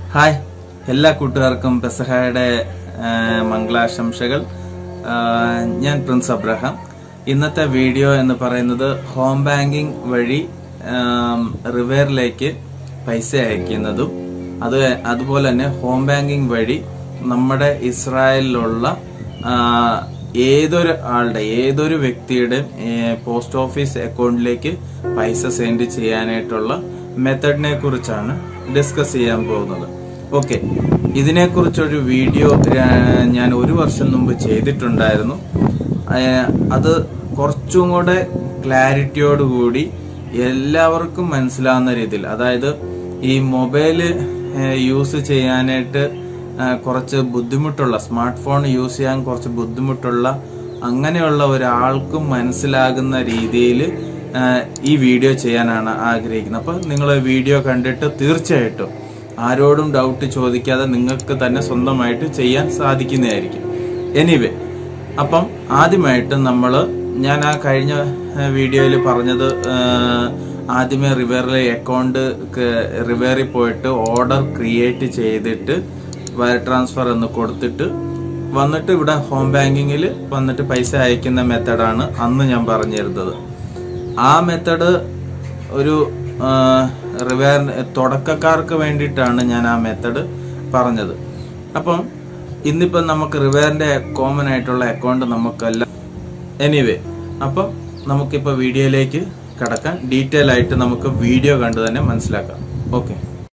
hi എല്ലാ കൂട്ടുകാർക്കും പെസഹയുടെ ആ, മംഗളാശംസകൾ ആ, ഞാൻ പ്രിൻസ് അബ്രഹാം ഇന്നത്തെ വീഡിയോ എന്ന് പറയുന്നത് ഹോം ബാങ്കിങ് വഴി ആം, റിവേറിലേക്ക് പൈസ അയക്കുന്നതും അത് അതുപോലെ തന്നെ ഹോം ബാങ്കിങ് വഴി നമ്മുടെ ഇസ്രായേലിലുള്ള ആ, ഏതൊരു ആളുടെ ഏതൊരു വ്യക്തിയുടെ പോസ്റ്റ് ഓഫീസ് അക്കൗണ്ടിലേക്ക് പൈസ സെൻഡ് ചെയ്യാനായിട്ടുള്ള മെത്തഡിനെ കുറിച്ചാണ് ഡിസ്കസ് ചെയ്യാൻ പോകുന്നത് ഓക്കെ ഇതിനെക്കുറിച്ചൊരു വീഡിയോ ഞാ- ഞാൻ ഒരു വർഷം മുമ്പ് ചെയ്തിട്ടുണ്ടായിരുന്നു ഏഹ് അത് കുറച്ചും കൂടെ ക്ലാരിറ്റിയോടുകൂടി എല്ലാവർക്കും മനസ്സിലാവുന്ന രീതിയിൽ അതായത് ഈ മൊബൈല് യൂസ് ചെയ്യാനായിട്ട് ആ, കുറച്ച് ബുദ്ധിമുട്ടുള്ള സ്മാർട്ട് ഫോൺ യൂസ് ചെയ്യാൻ കുറച്ച് ബുദ്ധിമുട്ടുള്ള അങ്ങനെയുള്ള ഒരാൾക്കും മനസ്സിലാകുന്ന രീതിയിൽ ഈ വീഡിയോ ചെയ്യാനാണ് ആഗ്രഹിക്കുന്നത് അപ്പോൾ നിങ്ങൾ വീഡിയോ കണ്ടിട്ട് തീർച്ചയായിട്ടും ആരോടും ഡൗട്ട് ചോദിക്കാതെ നിങ്ങൾക്ക് തന്നെ സ്വന്തമായിട്ട് ചെയ്യാൻ സാധിക്കുന്നതായിരിക്കും എനിവേ അപ്പം ആദ്യമായിട്ട് നമ്മൾ ഞാൻ ആ കഴിഞ്ഞ വീഡിയോയിൽ പറഞ്ഞത് ആ, ആദ്യമേ റിവറിലെ അക്കൗണ്ട് റിവറിൽ പോയിട്ട് ഓർഡർ ക്രിയേറ്റ് ചെയ്തിട്ട് വയർ ട്രാൻസ്ഫർ എന്ന് കൊടുത്തിട്ട് വന്നിട്ട് ഇവിടെ ഹോം ബാങ്കിങ്ങിൽ വന്നിട്ട് പൈസ അയക്കുന്ന മെത്തഡാണ് അന്ന് ഞാൻ പറഞ്ഞിരുന്നത് ആ മെത്തഡ് ഒരു റിവയർ തുടക്കക്കാർക്ക് വേണ്ടിയിട്ടാണ് ഞാൻ ആ മെത്തഡ് പറഞ്ഞത് അപ്പം ഇന്നിപ്പം നമുക്ക് റിവയറിന്റെ കോമൺ ആയിട്ടുള്ള അക്കൗണ്ട് നമുക്കെല്ലാം എനിവേ അപ്പം നമുക്കിപ്പോൾ വീഡിയോയിലേക്ക് കടക്കാം ഡീറ്റെയിൽ ആയിട്ട് നമുക്ക് വീഡിയോ കണ്ട് തന്നെ മനസ്സിലാക്കാം ഓക്കെ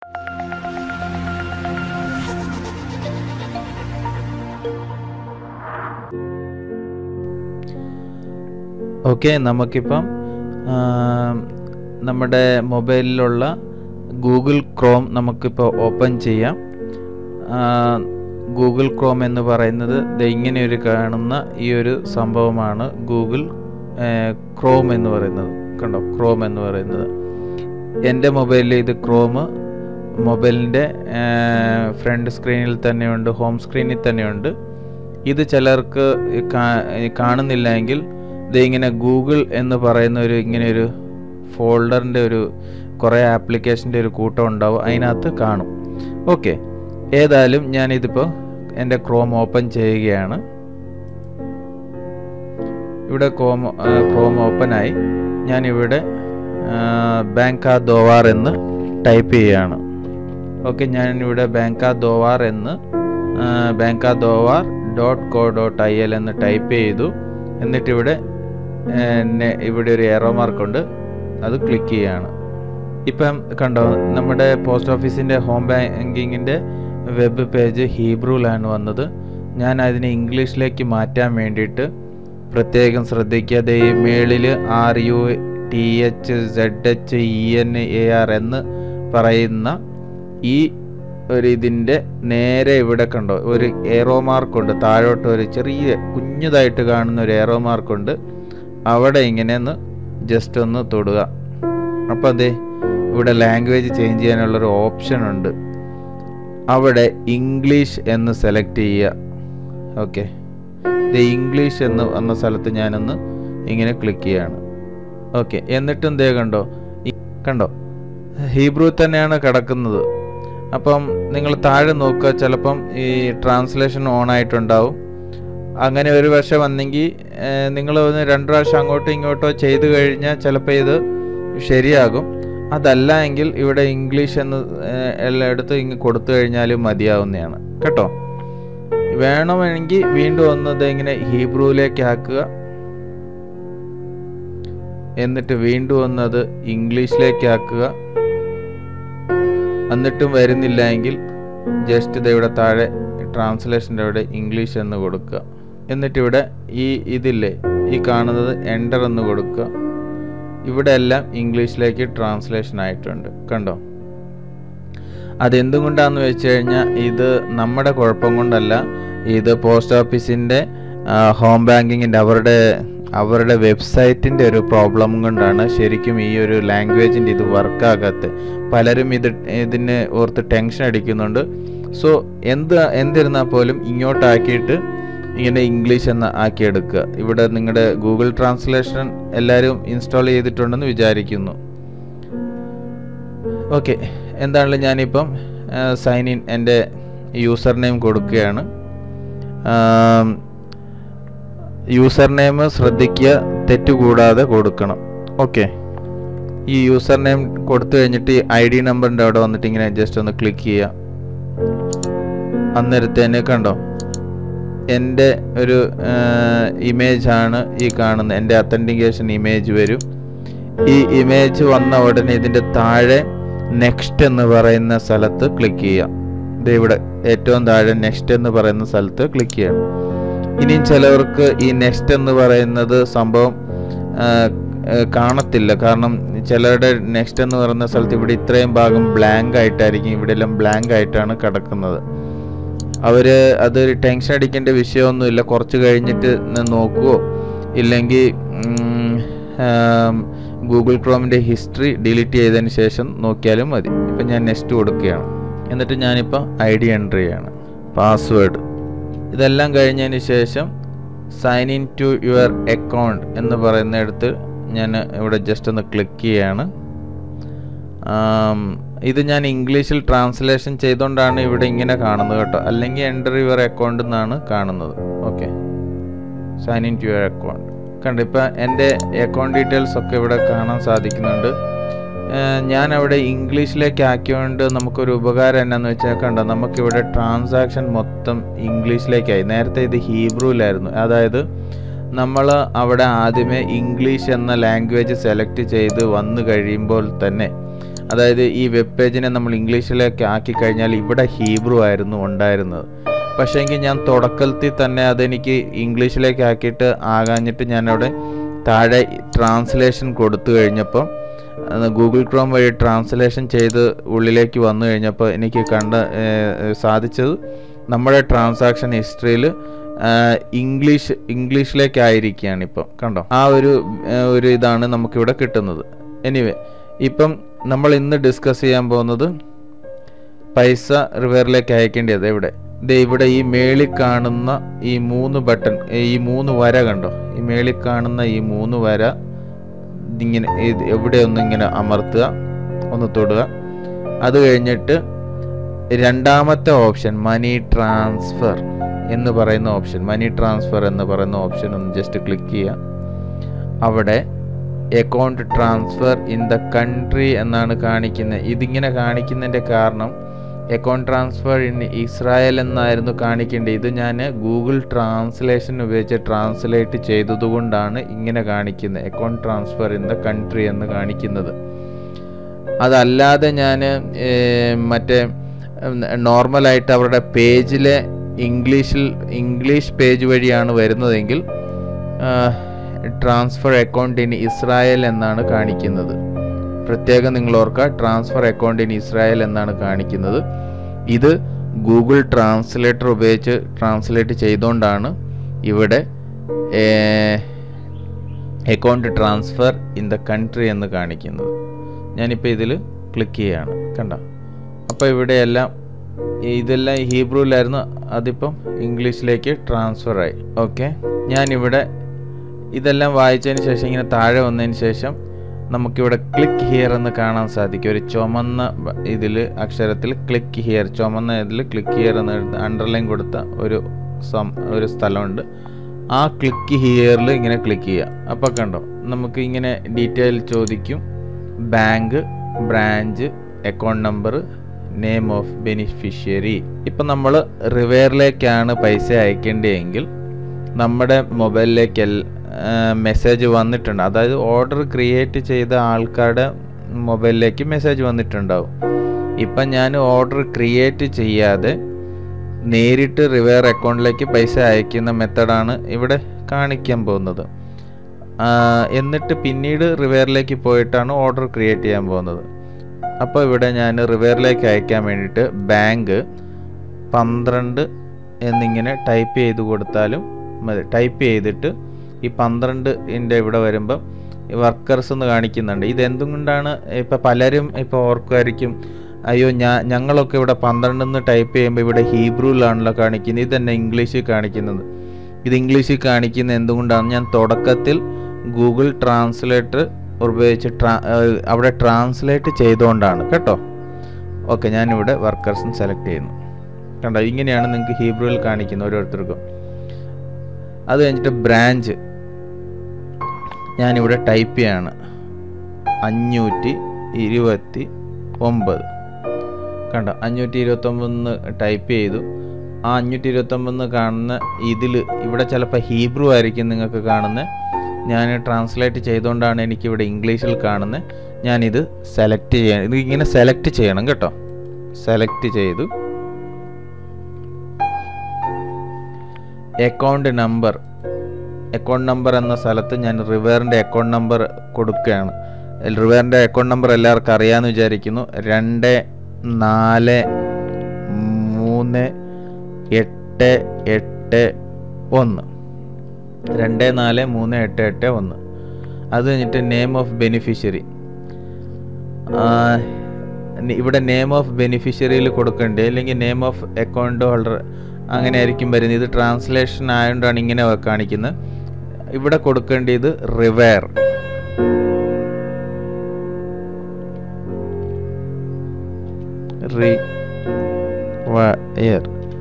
ഓക്കെ നമുക്കിപ്പം ആ, നമ്മുടെ മൊബൈലിലുള്ള ഗൂഗിൾ ക്രോം നമുക്കിപ്പോൾ ഓപ്പൺ ചെയ്യാം ആ, ഗൂഗിൾ ക്രോം എന്ന് പറയുന്നത് ദേ ഇങ്ങനെ ഒരു കാണുന്ന ഈ ഒരു സംഭവമാണ് ഗൂഗിൾ ഏ, ക്രോം എന്ന് പറയുന്നത് കണ്ടോ ക്രോം എന്ന് പറയുന്നത് എൻ്റെ മൊബൈലിൽ ഇത് ക്രോം മൊബൈലിൻ്റെ ഫ്രണ്ട് സ്ക്രീനിൽ തന്നെയുണ്ട് ഹോം സ്ക്രീനിൽ തന്നെയുണ്ട് ഇത് ചിലർക്ക് കാ- കാണുന്നില്ല എങ്കിൽ ഇത് ഇങ്ങനെ ഗൂഗിൾ എന്ന് പറയുന്ന ഒരു ഇങ്ങനെ ഒരു ഫോൾഡറിൻ്റെ ഒരു കുറേ ആപ്ലിക്കേഷൻ്റെ ഒരു കൂട്ടം ഉണ്ടാവും അതിനകത്ത് കാണും ഓക്കെ ഏതായാലും ഞാനിതിപ്പോൾ എൻ്റെ ക്രോം ഓപ്പൺ ചെയ്യുകയാണ് ഇവിടെ ക്രോം ക്രോം ഓപ്പണായി ഞാനിവിടെ ബാങ്ക് ആ ദോവാർ എന്ന് ടൈപ്പ് ചെയ്യുകയാണ് ഓക്കെ ഞാനിവിടെ ബാങ്ക് ആ ദോവാർ എന്ന് ബാങ്ക് ആ Doar dot co dot I L എന്ന് ടൈപ്പ് ചെയ്തു എന്നിട്ടിവിടെ ഏഹ്, നെ- ഇവിടെ ഒരു എറോ മാർക്കുണ്ട് അത് ക്ലിക്ക് ചെയ്യാണ് ഇപ്പം കണ്ടോ നമ്മുടെ പോസ്റ്റ് ഓഫീസിൻ്റെ ഹോം ബാങ്കിങ്ങിൻ്റെ വെബ് പേജ് ഹീബ്രുവിലാണ് വന്നത് ഞാൻ അതിനെ ഇംഗ്ലീഷിലേക്ക് മാറ്റാൻ വേണ്ടിയിട്ട് പ്രത്യേകം ശ്രദ്ധിക്കുക ദേ ഈ മേളിൽ R U T H Z H E N A R എന്ന് പറയുന്ന ഈ ഒരു ഇതിൻ്റെ നേരെ ഇവിടെ കണ്ടോ ഒരു ഏറോ മാർക്കുണ്ട് താഴോട്ട് ഒരു ചെറിയ കുഞ്ഞതായിട്ട് കാണുന്ന ഒരു ഏറോ മാർക്കുണ്ട് അവിടെ ഇങ്ങനെ ഒന്ന് ജസ്റ്റ് ഒന്ന് തൊടുക അപ്പോൾ അതെ ഇവിടെ ലാംഗ്വേജ് ചേഞ്ച് ചെയ്യാനുള്ളൊരു ഓപ്ഷൻ ഉണ്ട് അവിടെ ഇംഗ്ലീഷ് എന്ന് സെലക്ട് ചെയ്യുക ഓക്കെ ഇത് ഇംഗ്ലീഷ് എന്ന് വന്ന സ്ഥലത്ത് ഞാനൊന്ന് ഇങ്ങനെ ക്ലിക്ക് ചെയ്യാണ് ഓക്കെ എന്നിട്ടും ദേ കണ്ടോ ഈ- കണ്ടോ ഹീബ്രു തന്നെയാണ് കിടക്കുന്നത് അപ്പം നിങ്ങൾ താഴെ നോക്കുക ചിലപ്പം ഈ ട്രാൻസ്ലേഷൻ ഓൺ ആയിട്ടുണ്ടാവും അങ്ങനെ ഒരു വർഷം വന്നെങ്കിൽ നിങ്ങൾ ഒന്ന് രണ്ട് പ്രാവശ്യം അങ്ങോട്ടോ ഇങ്ങോട്ടോ ചെയ്തു കഴിഞ്ഞാൽ ചിലപ്പോൾ ഇത് ശരിയാകും അതല്ല എങ്കിൽ ഇവിടെ ഇംഗ്ലീഷ് എന്ന് ഏഹ്, എല്ലായിടത്തും ഇങ്ങ് കൊടുത്തു കഴിഞ്ഞാലും മതിയാവുന്നതാണ് കേട്ടോ വേണമെങ്കിൽ വീണ്ടും ഒന്ന് ഇത് ഇങ്ങനെ ഹീബ്രുവിലേക്ക് ആക്കുക എന്നിട്ട് വീണ്ടും ഒന്ന് അത് ഇംഗ്ലീഷിലേക്ക് ആക്കുക എന്നിട്ടും വരുന്നില്ല എങ്കിൽ ജസ്റ്റ് ഇത് ഇവിടെ താഴെ ട്രാൻസ്ലേഷൻ്റെ അവിടെ ഇംഗ്ലീഷ് എന്ന് കൊടുക്കുക എന്നിട്ട് ഇവിടെ ഈ ഇതില്ലേ ഈ കാണുന്നത് എൻ്റർ എന്ന് കൊടുക്കുക ഇവിടെ എല്ലാം ഇംഗ്ലീഷിലേക്ക് ട്രാൻസ്ലേഷൻ ആയിട്ടുണ്ട് കണ്ടോ അതെന്തുകൊണ്ടാന്ന് വെച്ച് കഴിഞ്ഞാൽ ഇത് നമ്മുടെ കുഴപ്പം കൊണ്ടല്ല ഇത് പോസ്റ്റ് ഓഫീസിൻ്റെ ഹോം ബാങ്കിങ്ങിൻ്റെ അവരുടെ അവരുടെ വെബ്സൈറ്റിൻ്റെ ഒരു പ്രോബ്ലം കൊണ്ടാണ് ശരിക്കും ഈ ഒരു ലാംഗ്വേജിൻ്റെ ഇത് വർക്കാകാത്ത പലരും ഇത് ഇതിനെ ഓർത്ത് ടെൻഷൻ അടിക്കുന്നുണ്ട് സോ എന്ത് എന്തിരുന്നാൽ പോലും ഇങ്ങോട്ടാക്കിയിട്ട് ഇങ്ങനെ ഇംഗ്ലീഷ് എന്ന് ആക്കിയെടുക്കുക ഇവിടെ നിങ്ങളുടെ ഗൂഗിൾ ട്രാൻസ്ലേഷൻ എല്ലാവരും ഇൻസ്റ്റാൾ ചെയ്തിട്ടുണ്ടെന്ന് വിചാരിക്കുന്നു ഓക്കെ എന്താണെങ്കിലും ഞാനിപ്പം സൈൻ ഇൻ എൻ്റെ യൂസർ നെയിം കൊടുക്കുകയാണ് യൂസർ നെയിം ശ്രദ്ധിക്കുക തെറ്റുകൂടാതെ കൊടുക്കണം ഓക്കെ ഈ യൂസർ നെയിം കൊടുത്തു കഴിഞ്ഞിട്ട് ഐ ഡി നമ്പറിൻ്റെ അവിടെ വന്നിട്ട് ഇങ്ങനെ ജസ്റ്റ് ഒന്ന് ക്ലിക്ക് ചെയ്യുക അന്നേരത്തേനെ കണ്ടോ എൻ്റെ ഒരു ഇമേജ് ആണ് ഈ കാണുന്നത് എൻ്റെ അത്തൻറ്റിക്കേഷൻ ഇമേജ് വരും ഈ ഇമേജ് വന്ന ഉടനെ ഇതിൻ്റെ താഴെ നെക്സ്റ്റ് എന്ന് പറയുന്ന സ്ഥലത്ത് ക്ലിക്ക് ചെയ്യാം ഇത് ഇവിടെ ഏറ്റവും താഴെ നെക്സ്റ്റ് എന്ന് പറയുന്ന സ്ഥലത്ത് ക്ലിക്ക് ചെയ്യണം ഇനിയും ചിലവർക്ക് ഈ നെക്സ്റ്റ് എന്ന് പറയുന്നത് സംഭവം ആ, ആ, കാണത്തില്ല കാരണം ചിലരുടെ നെക്സ്റ്റ് എന്ന് പറയുന്ന സ്ഥലത്ത് ഇവിടെ ഇത്രയും ഭാഗം ബ്ലാങ്ക് ആയിട്ടായിരിക്കും ഇവിടെ എല്ലാം ബ്ലാങ്ക് ആയിട്ടാണ് കിടക്കുന്നത് അവർ അത് ടെൻഷൻ അടിക്കേണ്ട വിഷയമൊന്നുമില്ല കുറച്ച് കഴിഞ്ഞിട്ട് ന- നോക്കുവോ ഇല്ലെങ്കിൽ ഗൂഗിൾ ക്രോമിൻ്റെ ഹിസ്റ്ററി ഡിലീറ്റ് ചെയ്തതിന് ശേഷം നോക്കിയാലും മതി ഇപ്പം ഞാൻ നെക്സ്റ്റ് കൊടുക്കുകയാണ് എന്നിട്ട് ഞാനിപ്പോൾ ഐ ഡി എൻ്റർ ചെയ്യാണ് പാസ്വേഡ് ഇതെല്ലാം കഴിഞ്ഞതിന് ശേഷം sign in to your account എന്ന് പറയുന്നിടത്ത് ഞാൻ ഇവിടെ ജസ്റ്റ് ഒന്ന് ക്ലിക്ക് ചെയ്യാണ് ആം, ഇത് ഞാൻ ഇംഗ്ലീഷിൽ ട്രാൻസ്ലേഷൻ ചെയ്തുകൊണ്ടാണ് ഇവിടെ ഇങ്ങനെ കാണുന്നത് കേട്ടോ അല്ലെങ്കിൽ എൻ്റർ യുവർ അക്കൗണ്ട് എന്നാണ് കാണുന്നത് okay sign in to your account കണ്ടു ഇപ്പം എൻ്റെ അക്കൗണ്ട് ഡീറ്റെയിൽസ് ഒക്കെ ഇവിടെ കാണാൻ സാധിക്കുന്നുണ്ട് ഏഹ് ഞാൻ അവിടെ ഇംഗ്ലീഷിലേക്ക് ആക്കിയോണ്ട് നമുക്കൊരു ഉപകാരം എന്നാന്ന് വെച്ചാൽ കണ്ടോ നമുക്കിവിടെ ട്രാൻസാക്ഷൻ മൊത്തം ഇംഗ്ലീഷിലേക്കായി നേരത്തെ ഇത് ഹീബ്രുവിലായിരുന്നു അതായത് നമ്മൾ അവിടെ ആദ്യമേ ഇംഗ്ലീഷ് എന്ന ലാംഗ്വേജ് സെലക്ട് ചെയ്ത് വന്നു കഴിയുമ്പോൾ തന്നെ അതായത് ഈ വെബ് പേജിനെ നമ്മൾ ഇംഗ്ലീഷിലേക്ക് ആക്കി കഴിഞ്ഞാൽ ഇവിടെ ഹീബ്രു ആയിരുന്നു ഉണ്ടായിരുന്നത് പക്ഷേ എങ്കിൽ ഞാൻ തുടക്കത്തിൽ തന്നെ അതെനിക്ക് ഇംഗ്ലീഷിലേക്ക് ആക്കിയിട്ട് ആകാഞ്ഞിട്ട് ഞാനവിടെ താഴെ ട്രാൻസ്ലേഷൻ കൊടുത്തു കഴിഞ്ഞപ്പോൾ അത് ഗൂഗിൾ ക്രോം വഴി ട്രാൻസ്ലേഷൻ ചെയ്ത് ഉള്ളിലേക്ക് വന്നു കഴിഞ്ഞപ്പോൾ എനിക്ക് കണ്ട ഏഹ്, സാധിച്ചത് നമ്മുടെ ട്രാൻസാക്ഷൻ ഹിസ്റ്ററിയിൽ ഇംഗ്ലീഷ് ഇംഗ്ലീഷിലേക്കായിരിക്കുകയാണ് ഇപ്പം കണ്ടോ ആ ഒരു ഏഹ്, ഒരു ഇതാണ് നമുക്കിവിടെ കിട്ടുന്നത് എനിവേ ഇപ്പം നമ്മൾ ഇന്ന് ഡിസ്കസ് ചെയ്യാൻ പോകുന്നത് പൈസ റിവറിലേക്ക് അയക്കേണ്ടത് എവിടെ ദേ ഇവിടെ ഈ മേളിൽ കാണുന്ന ഈ മൂന്ന് ബട്ടൺ ഈ മൂന്ന് വര കണ്ടോ ഈ മേളിൽ കാണുന്ന ഈ മൂന്ന് വര ഇതിങ്ങനെ ഇത് എവിടെ ഒന്ന് ഇങ്ങനെ അമർത്തുക ഒന്ന് തൊടുക അത് കഴിഞ്ഞിട്ട് രണ്ടാമത്തെ ഓപ്ഷൻ മണി ട്രാൻസ്ഫർ എന്ന് പറയുന്ന ഓപ്ഷൻ മണി ട്രാൻസ്ഫർ എന്ന് പറയുന്ന ഓപ്ഷൻ ഒന്ന് ജസ്റ്റ് ക്ലിക്ക് ചെയ്യുക അവിടെ account transfer in the country എന്നാണ് കാണിക്കുന്നത് ഇതിങ്ങനെ കാണിക്കുന്നതിൻ്റെ കാരണം അക്കൗണ്ട് ട്രാൻസ്ഫർ ഇൻ ഇസ്രായേൽ എന്നായിരുന്നു കാണിക്കേണ്ടത് ഇത് ഞാൻ ഗൂഗിൾ ട്രാൻസ്ലേഷൻ ഉപയോഗിച്ച് ട്രാൻസ്ലേറ്റ് ചെയ്തതുകൊണ്ടാണ് ഇങ്ങനെ കാണിക്കുന്നത് account transfer in the country എന്ന് കാണിക്കുന്നത് അതല്ലാതെ ഞാൻ മറ്റേ നോർമലായിട്ട് അവരുടെ പേജിലെ ഇംഗ്ലീഷിൽ ഇംഗ്ലീഷ് പേജ് വഴിയാണ് വരുന്നതെങ്കിൽ ട്രാൻസ്ഫർ അക്കൗണ്ട് ഇൻ ഇസ്രായേൽ എന്നാണ് കാണിക്കുന്നത് പ്രത്യേകം നിങ്ങൾ ഓർക്കുക ട്രാൻസ്ഫർ അക്കൗണ്ട് ഇൻ ഇസ്രായേൽ എന്നാണ് കാണിക്കുന്നത് ഇത് ഗൂഗിൾ ട്രാൻസ്ലേറ്റർ ഉപയോഗിച്ച് ട്രാൻസ്ലേറ്റ് ചെയ്തുകൊണ്ടാണ് ഇവിടെ account transfer in the country എന്ന് കാണിക്കുന്നത് ഞാനിപ്പോൾ ഇതിൽ ക്ലിക്ക് ചെയ്യാണ് കണ്ട അപ്പോൾ ഇവിടെയെല്ലാം ഇതെല്ലാം ഹീബ്രുവിലായിരുന്നു അതിപ്പം ഇംഗ്ലീഷിലേക്ക് ട്രാൻസ്ഫർ ആയി ഓക്കെ ഞാനിവിടെ ഇതെല്ലാം വായിച്ചതിന് ശേഷം ഇങ്ങനെ താഴെ വന്നതിന് ശേഷം നമുക്കിവിടെ ക്ലിക്ക് ഹിയർ എന്ന് കാണാൻ സാധിക്കും ഒരു ചുമന്ന ഇതിൽ അക്ഷരത്തിൽ ക്ലിക്ക് ഹിയർ ചുമന്ന ഇതിൽ ക്ലിക്ക് ഹിയർ എന്ന് അണ്ടർലൈൻ കൊടുത്ത ഒരു സം ഒരു സ്ഥലമുണ്ട് ആ ക്ലിക്ക് ഹിയറിൽ ഇങ്ങനെ ക്ലിക്ക് ചെയ്യുക അപ്പോൾ കണ്ടോ നമുക്ക് ഇങ്ങനെ ഡീറ്റെയിൽ ചോദിക്കും bank branch account number name of beneficiary ഇപ്പം നമ്മൾ റിവേറിലേക്കാണ് പൈസ അയക്കേണ്ടതെങ്കിൽ നമ്മുടെ മൊബൈലിലേക്ക് മെസ്സേജ് വന്നിട്ടുണ്ട് അതായത് ഓർഡർ ക്രിയേറ്റ് ചെയ്ത ആൾക്കാരുടെ മൊബൈലിലേക്ക് മെസ്സേജ് വന്നിട്ടുണ്ടാവും ഇപ്പം ഞാൻ ഓർഡർ ക്രിയേറ്റ് ചെയ്യാതെ നേരിട്ട് റിവേർ അക്കൗണ്ടിലേക്ക് പൈസ അയക്കുന്ന മെത്തഡാണ് ഇവിടെ കാണിക്കാൻ പോകുന്നത് ആ, എന്നിട്ട് പിന്നീട് റിവേറിലേക്ക് പോയിട്ടാണ് ഓർഡർ ക്രിയേറ്റ് ചെയ്യാൻ പോകുന്നത് അപ്പോൾ ഇവിടെ ഞാൻ റിവേറിലേക്ക് അയക്കാൻ വേണ്ടിയിട്ട് ബാങ്ക് പന്ത്രണ്ട് എന്നിങ്ങനെ ടൈപ്പ് ചെയ്ത് കൊടുത്താലും മതി ടൈപ്പ് ചെയ്തിട്ട് ഈ പന്ത്രണ്ടിൻ്റെ ഇവിടെ വരുമ്പം വർക്കേഴ്സ് എന്ന് കാണിക്കുന്നുണ്ട് ഇത് എന്തുകൊണ്ടാണ് ഇപ്പം പലരും ഇപ്പോൾ ഓർക്കുമായിരിക്കും അയ്യോ ഞാൻ ഞങ്ങളൊക്കെ ഇവിടെ പന്ത്രണ്ടെന്ന് ടൈപ്പ് ചെയ്യുമ്പോൾ ഇവിടെ ഹീബ്രുവിലാണല്ലോ കാണിക്കുന്നത് ഇത് തന്നെ ഇംഗ്ലീഷിൽ കാണിക്കുന്നത് ഇത് ഇംഗ്ലീഷിൽ കാണിക്കുന്ന എന്തുകൊണ്ടാണ് ഞാൻ തുടക്കത്തിൽ ഗൂഗിൾ ട്രാൻസ്ലേറ്റർ ഉപയോഗിച്ച് ട്രാ ഏഹ് അവിടെ ട്രാൻസ്ലേറ്റ് ചെയ്തുകൊണ്ടാണ് കേട്ടോ ഓക്കെ ഞാനിവിടെ വർക്കേഴ്സും സെലക്ട് ചെയ്യുന്നു കണ്ടോ ഇങ്ങനെയാണ് നിങ്ങൾക്ക് ഹീബ്രുവിൽ കാണിക്കുന്നത് ഓരോരുത്തർക്കും അത് കഴിഞ്ഞിട്ട് ബ്രാഞ്ച് ഞാനിവിടെ ടൈപ്പ് ചെയ്യാണ് അഞ്ഞൂറ്റി ഇരുപത്തി ഒമ്പത് കണ്ടോ അഞ്ഞൂറ്റി ഇരുപത്തൊമ്പതെന്ന് ടൈപ്പ് ചെയ്തു ആ അഞ്ഞൂറ്റി ഇരുപത്തൊമ്പതെന്ന് കാണുന്ന ഇതിൽ ഇവിടെ ചിലപ്പോൾ ഹീബ്രു ആയിരിക്കും നിങ്ങൾക്ക് കാണുന്നത് ഞാൻ ട്രാൻസ്ലേറ്റ് ചെയ്തുകൊണ്ടാണ് എനിക്കിവിടെ ഇംഗ്ലീഷിൽ കാണുന്നത് ഞാനിത് സെലക്ട് ചെയ്യണം ഇത് ഇങ്ങനെ സെലക്ട് ചെയ്യണം കേട്ടോ സെലക്ട് ചെയ്തു അക്കൗണ്ട് നമ്പർ അക്കൗണ്ട് നമ്പർ എന്ന സ്ഥലത്ത് ഞാൻ റിവേറിൻ്റെ അക്കൗണ്ട് നമ്പർ കൊടുക്കുകയാണ് റിവേറിൻ്റെ അക്കൗണ്ട് നമ്പർ എല്ലാവർക്കും അറിയാമെന്ന് വിചാരിക്കുന്നു രണ്ട് നാല് മൂന്ന് എട്ട് എട്ട് ഒന്ന് രണ്ട് നാല് മൂന്ന് എട്ട് എട്ട് ഒന്ന് അത് കഴിഞ്ഞിട്ട് നെയിം ഓഫ് ബെനിഫിഷ്യറി ഇവിടെ നെയിം ഓഫ് ബെനിഫിഷ്യറിയിൽ കൊടുക്കേണ്ടത് അല്ലെങ്കിൽ നെയിം ഓഫ് അക്കൗണ്ട് ഹോൾഡർ അങ്ങനെ ആയിരിക്കും വരുന്നത് ഇത് ട്രാൻസ്ലേഷൻ ആയതുകൊണ്ടാണ് ഇങ്ങനെ കാണിക്കുന്നത് ഇവിടെ കൊടുക്കേണ്ടത് റിവയർ റിവയർ